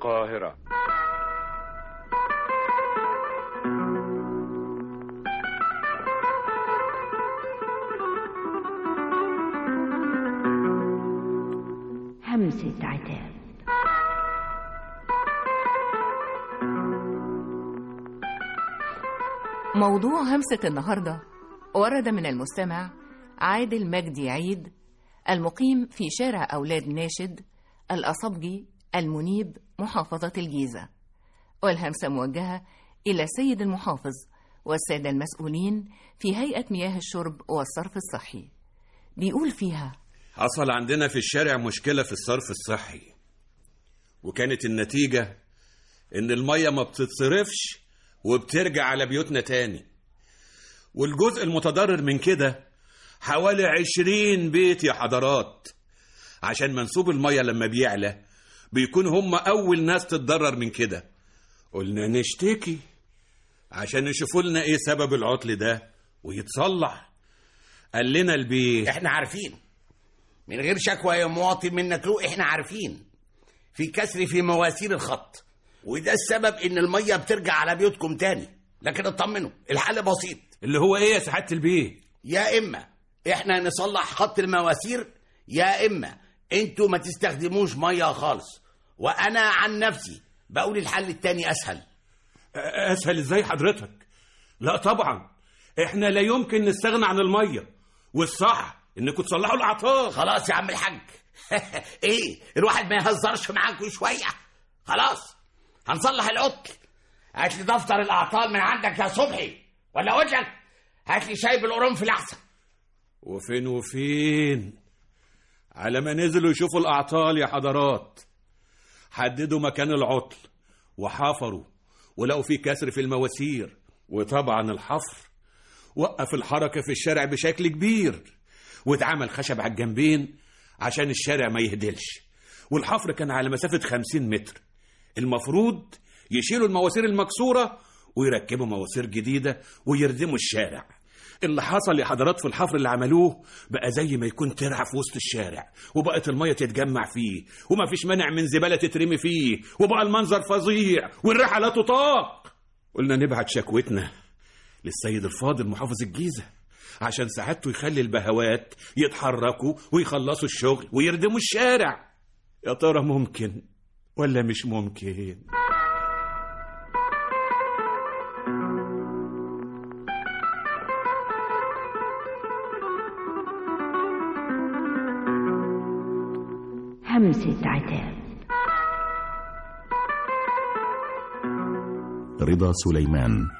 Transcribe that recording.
القاهرة همسة عتاب موضوع همسة النهاردة ورد من المستمع عادل مجدي عيد المقيم في شارع أولاد ناشد الأصبجي المنيب محافظة الجيزة والهمسة موجهة إلى السيد المحافظ والسادة المسؤولين في هيئة مياه الشرب والصرف الصحي بيقول فيها حصل عندنا في الشارع مشكلة في الصرف الصحي وكانت النتيجة إن المية ما بتتصرفش وبترجع على بيوتنا تاني والجزء المتضرر من كده حوالي عشرين بيت يا حضرات عشان منسوب المية لما بيعلى بيكون هم أول ناس تتضرر من كده قلنا نشتكي عشان يشوفوا لنا ايه سبب العطل ده ويتصلح قال لنا البيه احنا عارفين من غير شكوى يا مواطن منك له احنا عارفين في كسر في مواسير الخط وده السبب ان الميه بترجع على بيوتكم تاني لكن اطمنوا الحل بسيط اللي هو ايه يا سعاده البيه يا اما احنا نصلح خط المواسير يا اما انتوا ما تستخدموش ميه خالص وانا عن نفسي بقول الحل التاني اسهل اسهل ازاي حضرتك لا طبعا احنا لا يمكن نستغنى عن الميه والصح انكم تصلحوا الاعطال خلاص يا عم الحاج ايه الواحد ما يهزرش معاكم شويه خلاص هنصلح العطل هات لي دفتر الاعطال من عندك يا صبحي ولا وجهك هات لي شاي بالقرنفل احسن وفين وفين على ما نزلوا يشوفوا الاعطال يا حضرات حددوا مكان العطل وحفروا ولقوا فيه كسر في المواسير وطبعا الحفر وقف الحركة في الشارع بشكل كبير واتعمل خشب على الجنبين عشان الشارع ما يهدلش والحفر كان على مسافة خمسين متر المفروض يشيلوا المواسير المكسورة ويركبوا مواسير جديدة ويردموا الشارع اللي حصل يا حضرات في الحفر اللي عملوه بقى زي ما يكون ترعة في وسط الشارع وبقت المية تتجمع فيه وما فيش مانع من زبالة تترمي فيه وبقى المنظر فظيع والريحة لا تطاق قلنا نبعت شكوتنا للسيد الفاضل محافظ الجيزة عشان سعادته يخلي البهوات يتحركوا ويخلصوا الشغل ويردموا الشارع يا ترى ممكن ولا مش ممكن همسة عتاب رضا سليمان